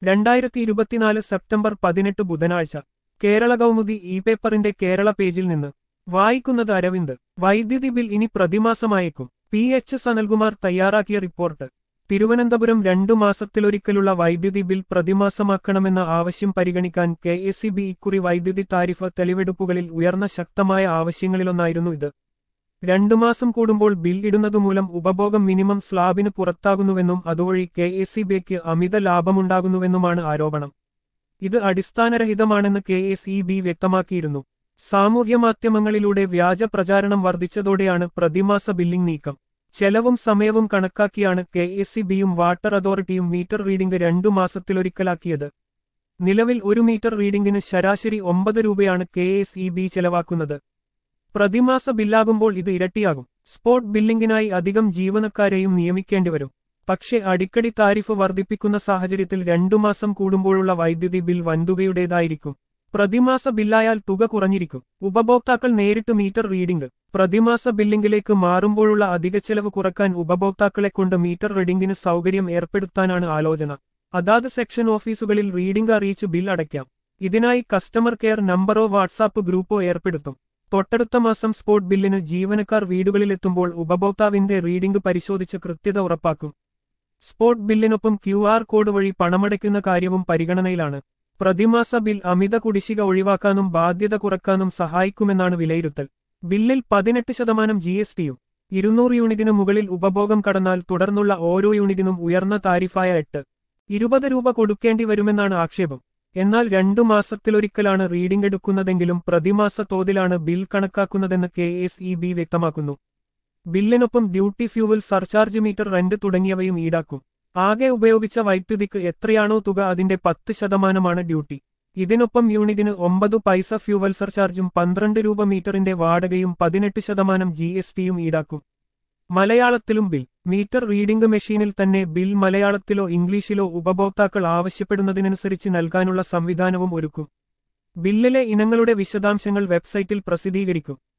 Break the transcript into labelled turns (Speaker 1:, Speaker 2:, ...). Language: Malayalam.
Speaker 1: രണ്ടായിരത്തി ഇരുപത്തിനാല് സെപ്റ്റംബർ പതിനെട്ട് ബുധനാഴ്ച കേരള കൗമുദി ഇ പേപ്പറിന്റെ കേരള പേജിൽ നിന്ന് വായിക്കുന്നത് അരവിന്ദ് വൈദ്യുതി ബിൽ ഇനി പ്രതിമാസമായേക്കും പി എച്ച് സനൽകുമാർ തയ്യാറാക്കിയ റിപ്പോർട്ട് തിരുവനന്തപുരം രണ്ടു മാസത്തിലൊരിക്കലുള്ള വൈദ്യുതി ബിൽ പ്രതിമാസമാക്കണമെന്ന ആവശ്യം പരിഗണിക്കാൻ കെ എസ് സി ബി ഇക്കുറി വൈദ്യുതി താരിഫ് തെളിവെടുപ്പുകളിൽ ഉയർന്ന ശക്തമായ ആവശ്യങ്ങളിലൊന്നായിരുന്നു ഇത് രണ്ടു മാസം കൂടുമ്പോൾ ബിൽ ഇടുന്നതുമൂലം ഉപഭോഗം മിനിമം സ്ലാബിന് പുറത്താകുന്നുവെന്നും അതുവഴി കെ എസ് സി ബിക്ക് അമിത ലാഭമുണ്ടാകുന്നുവെന്നുമാണ് ആരോപണം ഇത് അടിസ്ഥാനരഹിതമാണെന്ന് കെ എസ് ഇ ബി വ്യക്തമാക്കിയിരുന്നു സാമൂഹ്യമാധ്യമങ്ങളിലൂടെ വ്യാജ പ്രചാരണം വർദ്ധിച്ചതോടെയാണ് പ്രതിമാസ ബില്ലിംഗ് നീക്കം ചെലവും സമയവും കണക്കാക്കിയാണ് കെ എസ് സി ബിയും വാട്ടർ അതോറിറ്റിയും മീറ്റർ റീഡിംഗ് രണ്ടു മാസത്തിലൊരിക്കലാക്കിയത് നിലവിൽ ഒരു മീറ്റർ റീഡിംഗിന് ശരാശരി ഒമ്പത് രൂപയാണ് കെ എസ് ഇ ബി ചെലവാക്കുന്നത് പ്രതിമാസ ബില്ലാകുമ്പോൾ ഇത് ഇരട്ടിയാകും സ്പോട്ട് ബില്ലിംഗിനായി അധികം ജീവനക്കാരെയും നിയമിക്കേണ്ടിവരും പക്ഷേ അടിക്കടി താരിഫ് വർദ്ധിപ്പിക്കുന്ന സാഹചര്യത്തിൽ രണ്ടു മാസം കൂടുമ്പോഴുള്ള വൈദ്യുതി ബിൽ വൻതുകയുടേതായിരിക്കും പ്രതിമാസ ബില്ലായാൽ തുക കുറഞ്ഞിരിക്കും ഉപഭോക്താക്കൾ നേരിട്ട് മീറ്റർ റീഡിംഗ് പ്രതിമാസ ബില്ലിംഗിലേക്ക് മാറുമ്പോഴുള്ള അധിക ചെലവ് കുറക്കാൻ ഉപഭോക്താക്കളെ കൊണ്ട് മീറ്റർ റീഡിംഗിന് സൗകര്യം ഏർപ്പെടുത്താനാണ് ആലോചന അതാത് സെക്ഷൻ ഓഫീസുകളിൽ റീഡിംഗ് അറിയിച്ച് ബിൽ അടയ്ക്കാം ഇതിനായി കസ്റ്റമർ കെയർ നമ്പറോ വാട്സാപ്പ് ഗ്രൂപ്പോ ഏർപ്പെടുത്തും തൊട്ടടുത്ത മാസം സ്പോട്ട് ബില്ലിന് ജീവനക്കാർ വീടുകളിലെത്തുമ്പോൾ ഉപഭോക്താവിന്റെ റീഡിംഗ് പരിശോധിച്ച് കൃത്യത ഉറപ്പാക്കും സ്പോട്ട് ബില്ലിനൊപ്പം ക്യു ആർ കോഡ് വഴി പണമടയ്ക്കുന്ന കാര്യവും പരിഗണനയിലാണ് പ്രതിമാസ ബിൽ അമിത കുടിശ്ശിക ഒഴിവാക്കാനും ബാധ്യത കുറക്കാനും സഹായിക്കുമെന്നാണ് വിലയിരുത്തൽ ബില്ലിൽ പതിനെട്ട് ശതമാനം ജി എസ് ടിയും ഇരുന്നൂറ് യൂണിറ്റിന് മുകളിൽ ഉപഭോഗം കടന്നാൽ തുടർന്നുള്ള ഓരോ യൂണിറ്റിനും ഉയർന്ന താരിഫായ എട്ട് ഇരുപത് രൂപ കൊടുക്കേണ്ടി വരുമെന്നാണ് ആക്ഷേപം എന്നാൽ രണ്ടു മാസത്തിലൊരിക്കലാണ് റീഡിംഗ് എടുക്കുന്നതെങ്കിലും പ്രതിമാസ തോതിലാണ് ബിൽ കണക്കാക്കുന്നതെന്ന് കെ എസ് ഇ ബി വ്യക്തമാക്കുന്നു ബില്ലിനൊപ്പം duty fuel surcharge meter rent തുടങ്ങിയവയും ഈടാക്കും ആകെ ഉപയോഗിച്ച വൈദ്യുതിക്ക് എത്രയാണോ തുക അതിന്റെ പത്ത് ശതമാനമാണ് ഡ്യൂട്ടി ഇതിനൊപ്പം യൂണിറ്റിന് ഒമ്പത് പൈസ ഫ്യൂവൽ സർചാർജും പന്ത്രണ്ട് രൂപ മീറ്ററിന്റെ വാടകയും പതിനെട്ട് ശതമാനം ജി എസ് ടിയും ഈടാക്കും മലയാളത്തിലും ബിൽ മീറ്റർ റീഡിംഗ് മെഷീനിൽ തന്നെ ബിൽ മലയാളത്തിലോ ഇംഗ്ലീഷിലോ ഉപഭോക്താക്കൾ ആവശ്യപ്പെടുന്നതിനനുസരിച്ച് നൽകാനുള്ള സംവിധാനവും ഒരുക്കും ബില്ലിലെ ഇനങ്ങളുടെ വിശദാംശങ്ങൾ വെബ്സൈറ്റിൽ പ്രസിദ്ധീകരിക്കും